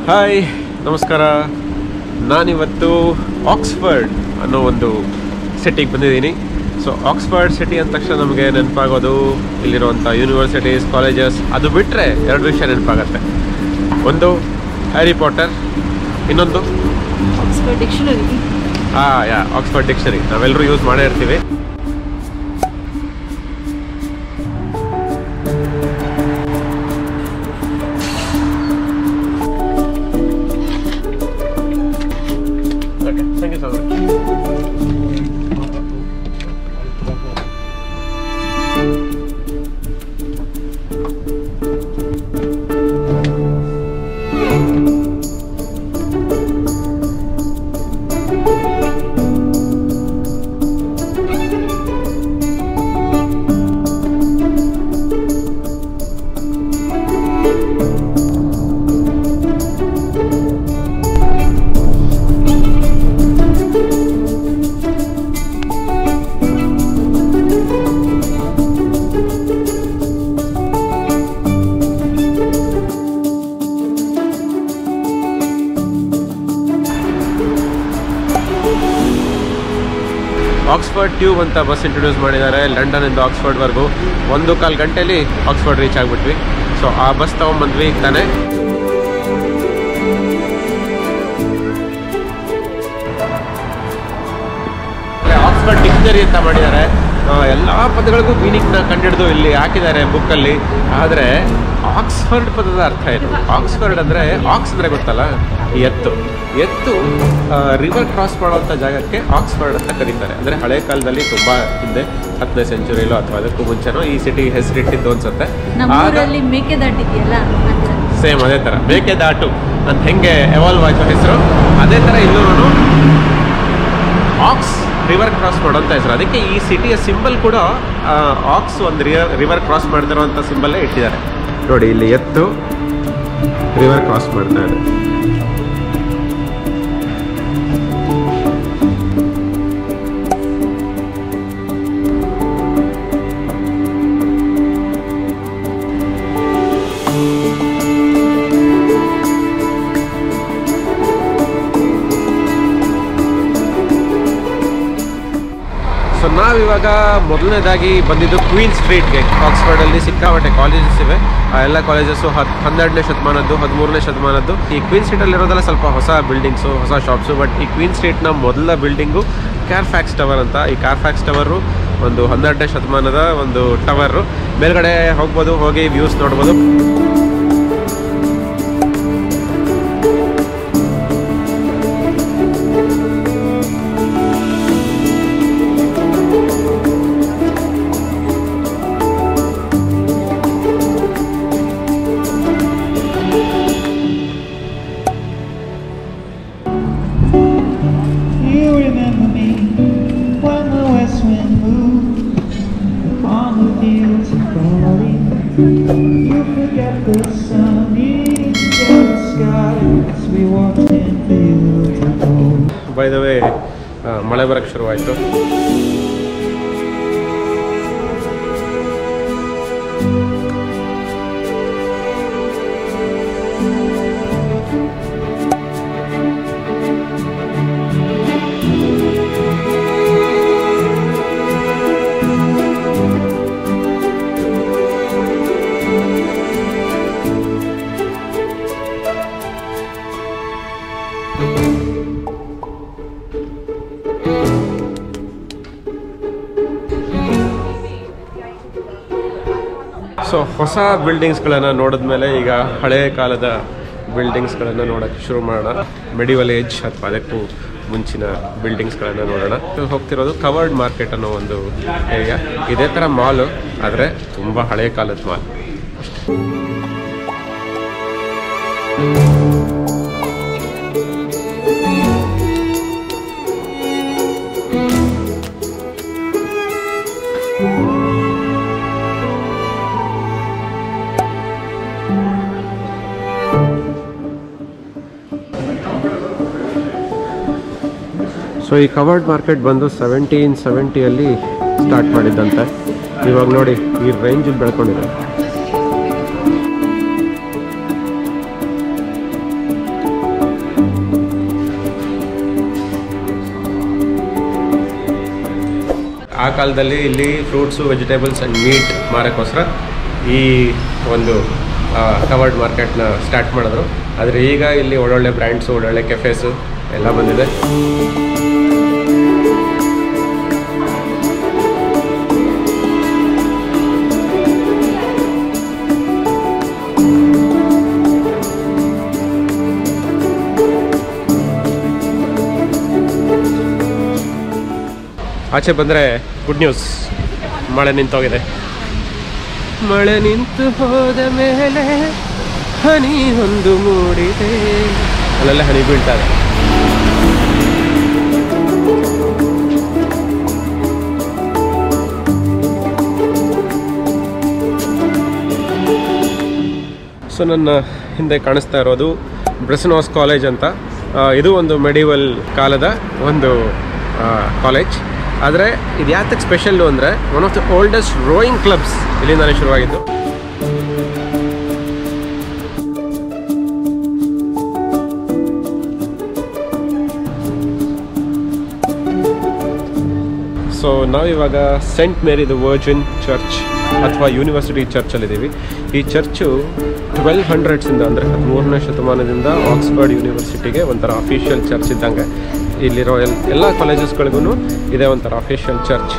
Hi ನಮಸ್ಕಾರ ನಾನಿವತ್ತು Oxford ಅನ್ನೋ ಒಂದು ಸಿಟಿಗೆ ಬಂದಿದ್ದೀನಿ ಸೊ ಆಕ್ಸ್ಫರ್ಡ್ ಸಿಟಿ ಅಂದ ತಕ್ಷಣ ನಮಗೆ ನೆನಪಾಗೋದು ಇಲ್ಲಿರುವಂಥ ಯೂನಿವರ್ಸಿಟೀಸ್ ಕಾಲೇಜಸ್ ಅದು ಬಿಟ್ಟರೆ ಎರಡು ವಿಷಯ ನೆನಪಾಗತ್ತೆ ಒಂದು ಹ್ಯಾರಿ ಪಾಟರ್ ಇನ್ನೊಂದು ಆಕ್ಸ್ಫರ್ಡ್ ಡಿಕ್ಷನರಿ ಹಾಂ ಯಾ ಆಕ್ಸ್ಫರ್ಡ್ ಡಿಕ್ಷನರಿ ನಾವೆಲ್ಲರೂ ಯೂಸ್ ಮಾಡೇ ಇರ್ತೀವಿ Okay, thank you so much. Oxford tube ಅಂತ ಬಸ್ ಇಂಟ್ರೊಡ್ಯೂಸ್ ಮಾಡಿದ್ದಾರೆ ಲಂಡನಿಂದ ಆಕ್ಸ್ಫರ್ಡ್ವರೆಗೂ ಒಂದು ಕಾಲು ಗಂಟೆಲಿ ಆಕ್ಸ್ಫರ್ಡ್ ರೀಚ್ ಆಗಿಬಿಟ್ವಿ ಸೊ ಆ ಬಸ್ ತೊಗೊಂಬಂದ್ವಿ ಈಗ ತಾನೇ ಆಕ್ಸ್ಫರ್ಡ್ ಡಿಕ್ಷನರಿ ಅಂತ ಮಾಡಿದ್ದಾರೆ ಎಲ್ಲ ಪದಗಳಿಗೂ ಮೀನಿಂಗ್ನ ಕಂಡಿಡಿದು ಇಲ್ಲಿ ಹಾಕಿದ್ದಾರೆ ಬುಕ್ಕಲ್ಲಿ ಆದರೆ ಆಕ್ಸ್ಫರ್ಡ್ ಪದದ ಅರ್ಥ ಏನು ಆಕ್ಸ್ಫರ್ಡ್ ಅಂದರೆ ಆಕ್ಸ್ ಅಂದರೆ ಗೊತ್ತಲ್ಲ ಈ ಎತ್ತು ಎತ್ತು ರಿವರ್ ಕ್ರಾಸ್ ಮಾಡುವಂಥ ಜಾಗಕ್ಕೆ ಆಕ್ಸ್ಫರ್ಡ್ ಅಂತ ಕರೀತಾರೆ ಅಂದರೆ ಹಳೆ ಕಾಲದಲ್ಲಿ ತುಂಬ ಹಿಂದೆ ಹತ್ತನೇ ಸೆಂಚುರಿಲೋ ಅಥವಾ ಅದಕ್ಕೂ ಮುಂಚೆನೋ ಈ ಸಿಟಿ ಹೆಸರಿಟ್ಟಿದ್ದು ಅನ್ಸುತ್ತೆ ಆಗ ನಮ್ಮೂರಲ್ಲಿ ಮೇಕೆದಾಟು ಇದೆಯಲ್ಲ ಅಂತ ಸೇಮ್ ಅದೇ ಥರ ಬೇಕೆ ದಾಟು ಅಂತ ಹೆಂಗೆ ಎವಾಲ್ವ್ ಆಯ್ತು ಹೆಸರು ಅದೇ ಥರ ಇಲ್ಲೂ ಆಕ್ಸ್ ರಿವರ್ ಕ್ರಾಸ್ ಮಾಡೋಂಥ ಹೆಸರು ಅದಕ್ಕೆ ಈ ಸಿಟಿಯ ಸಿಂಬಲ್ ಕೂಡ ಆಕ್ಸ್ ಒಂದು ರಿವರ್ ಕ್ರಾಸ್ ಮಾಡ್ತಿರುವಂಥ ಸಿಂಬಲ್ಲೇ ಇಟ್ಟಿದ್ದಾರೆ ನೋಡಿ ಇಲ್ಲಿ ಎತ್ತು ರಿವರ್ ಕ್ರಾಸ್ ಮಾಡ್ತಾ ಇದೆ ಸೊ ನಾವಿವಾಗ ಮೊದಲನೇದಾಗಿ ಬಂದಿದ್ದು ಕ್ವೀನ್ ಸ್ಟ್ರೀಟ್ಗೆ ಆಕ್ಸ್ಫರ್ಡಲ್ಲಿ ಸಿಕ್ಕಾಪಟ್ಟೆ ಕಾಲೇಜಸ್ ಇವೆ ಆ ಎಲ್ಲ ಕಾಲೇಜಸ್ಸು ಹತ್ ಹನ್ನೆರಡನೇ ಶತಮಾನದ್ದು ಹದಿಮೂರನೇ ಶತಮಾನದ್ದು ಈ ಕ್ವೀನ್ ಸ್ಟ್ರೀಟಲ್ಲಿರೋದೆಲ್ಲ ಸ್ವಲ್ಪ ಹೊಸ ಬಿಲ್ಡಿಂಗ್ಸು ಹೊಸ ಶಾಪ್ಸು ಬಟ್ ಈ ಕ್ವೀನ್ ಸ್ಟ್ರೀಟ್ನ ಮೊದಲ ಬಿಲ್ಡಿಂಗು ಕ್ಯಾರ್ಫ್ಯಾಕ್ಸ್ ಟವರ್ ಅಂತ ಈ ಕ್ಯಾರ್ಫ್ಯಾಕ್ಸ್ ಟವರು ಒಂದು ಹನ್ನೆರಡನೇ ಶತಮಾನದ ಒಂದು ಟವರು ಮೇಲ್ಗಡೆ ಹೋಗ್ಬೋದು ಹೋಗಿ ವ್ಯೂಸ್ ನೋಡ್ಬೋದು You remember me when the west wind moved upon the fields of barley. You forget the sun, you forget the skies. We walked in fields of gold. By the way ಮಳೆ ಬರೋಕ್ಕೆ ಶುರುವಾಯಿತು so ಹೊಸ ಬಿಲ್ಡಿಂಗ್ಸ್ಗಳನ್ನು ನೋಡಿದ್ಮೇಲೆ ಈಗ ಹಳೆ ಕಾಲದ ಬಿಲ್ಡಿಂಗ್ಸ್ಗಳನ್ನು ನೋಡೋಕ್ಕೆ ಶುರು ಮಾಡೋಣ ಮೆಡಿವಲ್ ಏಜ್ ಅಥವಾ ಅದಕ್ಕೂ ಮುಂಚಿನ ಬಿಲ್ಡಿಂಗ್ಸ್ಗಳನ್ನು ನೋಡೋಣ ಇವಾಗ ಹೋಗ್ತಿರೋದು ಕವರ್ಡ್ ಮಾರ್ಕೆಟ್ ಅನ್ನೋ ಒಂದು ಏರಿಯಾ ಇದೇ ಥರ ಮಾಲು ಆದರೆ ತುಂಬ ಹಳೆ ಕಾಲದ ಮಾಲ್ ಸೊ ಈ ಕವರ್ಡ್ ಮಾರ್ಕೆಟ್ ಬಂದು ಸೆವೆಂಟೀನ್ ಸೆವೆಂಟಿಯಲ್ಲಿ ಸ್ಟಾರ್ಟ್ ಮಾಡಿದ್ದಂತೆ ಇವಾಗ ನೋಡಿ ಈ ರೇಂಜಲ್ಲಿ ಬೆಳ್ಕೊಂಡಿದೆ ಆ ಕಾಲದಲ್ಲಿ ಇಲ್ಲಿ ಫ್ರೂಟ್ಸು ವೆಜಿಟೇಬಲ್ಸ್ ಆ್ಯಂಡ್ ಮೀಟ್ ಮಾರೋಕ್ಕೋಸ್ಕರ ಈ ಒಂದು ಕವರ್ಡ್ ಮಾರ್ಕೆಟ್ನ ಸ್ಟಾರ್ಟ್ ಮಾಡಿದ್ರು ಆದರೆ ಈಗ ಇಲ್ಲಿ ಒಳ್ಳೊಳ್ಳೆ ಬ್ರ್ಯಾಂಡ್ಸು ಒಳ್ಳೊಳ್ಳೆ ಕೆಫೇಸು ಎಲ್ಲ ಬಂದಿದೆ ಆಚೆ ಬಂದರೆ ಗುಡ್ ನ್ಯೂಸ್ ಮಳೆ ನಿಂತೋಗಿದೆ ಮಳೆ ನಿಂತು ಹೋದ ಮೇಲೆ ಹನಿ ಒಂದು ಮೂಡಿದೆ ಅಲ್ಲೆಲ್ಲ ಹನಿ ಬೀಳ್ತಾ ಇದೆ ಸೊ ನನ್ನ ಹಿಂದೆ ಕಾಣಿಸ್ತಾ ಇರೋದು ಬ್ರೆಸನಾಸ್ ಕಾಲೇಜ್ ಅಂತ ಆ, ಇದು ಒಂದು ಮೆಡಿವಲ್ ಕಾಲದ ಒಂದು ಕಾಲೇಜ್ ಆದರೆ ಇದು ಯಾತಕ್ಕೆ ಸ್ಪೆಷಲ್ಲು ಅಂದರೆ one of the oldest rowing clubs ಇಲ್ಲಿಂದಾನೇ ಶುರುವಾಗಿದ್ದು ಸೊ ನಾವಿವಾಗ Saint Mary the virgin church ಅಥವಾ ಯೂನಿವರ್ಸಿಟಿ ಚರ್ಚಲ್ಲಿದ್ದೀವಿ ಈ ಚರ್ಚು ಟ್ವೆಲ್ ಹಂಡ್ರೆಡ್ಸಿಂದ ಅಂದರೆ ಹದಿಮೂರನೇ ಶತಮಾನದಿಂದ ಆಕ್ಸ್ಫರ್ಡ್ ಯೂನಿವರ್ಸಿಟಿಗೆ ಒಂಥರ ಅಫಿಷಿಯಲ್ ಚರ್ಚ್ ಇದ್ದಂಗೆ ಇಲ್ಲಿರೋ ಎಲ್ ಎಲ್ಲ ಕಾಲೇಜಸ್ಗಳಿಗೂ ಇದೇ ಒಂಥರ ಅಫಿಷಿಯಲ್ ಚರ್ಚ್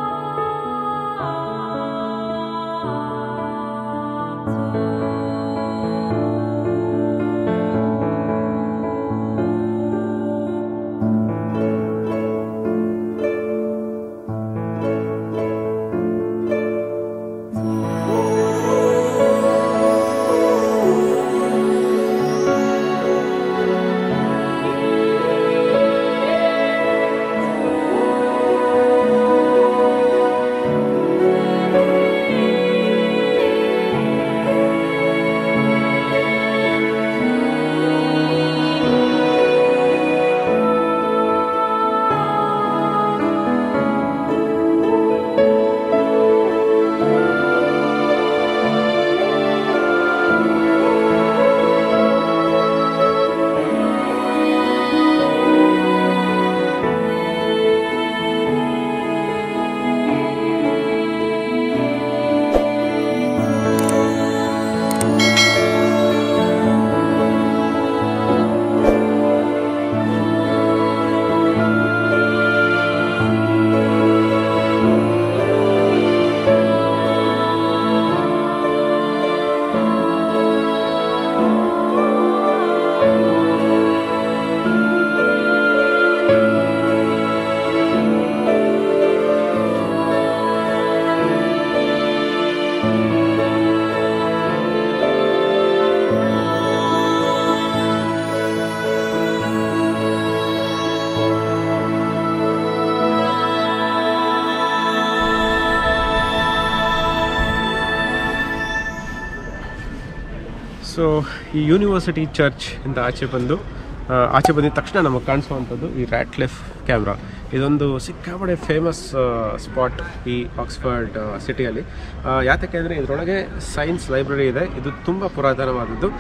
ಸೊ ಈ ಯೂನಿವರ್ಸಿಟಿ ಚರ್ಚ್ ಇಂದ ಆಚೆ ಬಂದು ಆ, ಆಚೆ ಬಂದಿದ ತಕ್ಷಣ ನಮಗೆ ಕಾಣಿಸುವಂಥದ್ದು ಈ ರ್ಯಾಟ್ಲೆಫ್ ಕ್ಯಾಮ್ರಾ ಇದೊಂದು ಸಿಕ್ಕಾಪಡೆ ಫೇಮಸ್ ಸ್ಪಾಟ್ ಈ ಆಕ್ಸ್ಫರ್ಡ್ ಸಿಟಿಯಲ್ಲಿ ಯಾತಕ್ಕೆ ಅಂದರೆ ಇದರೊಳಗೆ ಸೈನ್ಸ್ ಲೈಬ್ರರಿ ಇದೆ ಇದು ತುಂಬ ಪುರಾತನವಾದದ್ದು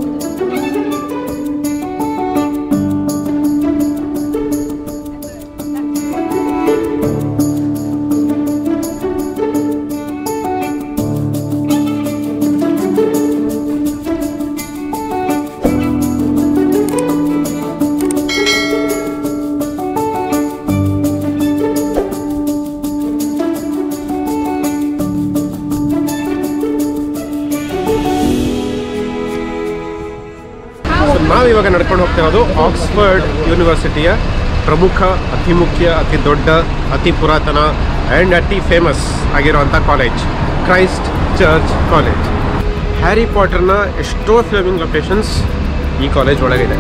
ಸೊ ನಾವಿವಾಗ ನಡ್ಕೊಂಡು ಹೋಗ್ತಿರೋದು ಆಕ್ಸ್ಫರ್ಡ್ ಯೂನಿವರ್ಸಿಟಿಯ ಪ್ರಮುಖ ಅತಿ ಮುಖ್ಯ ಅತಿ ದೊಡ್ಡ ಅತಿ ಪುರಾತನ ಆ್ಯಂಡ್ ಅತಿ ಫೇಮಸ್ ಆಗಿರುವಂಥ college Christ Church college Harry ಪಾಟರ್ನ ಎಷ್ಟೋ ಫಿಲ್ಮಿಂಗ್ ಲೊಕೇಶನ್ಸ್ ಈ ಕಾಲೇಜ್ ಒಳಗಿದೆ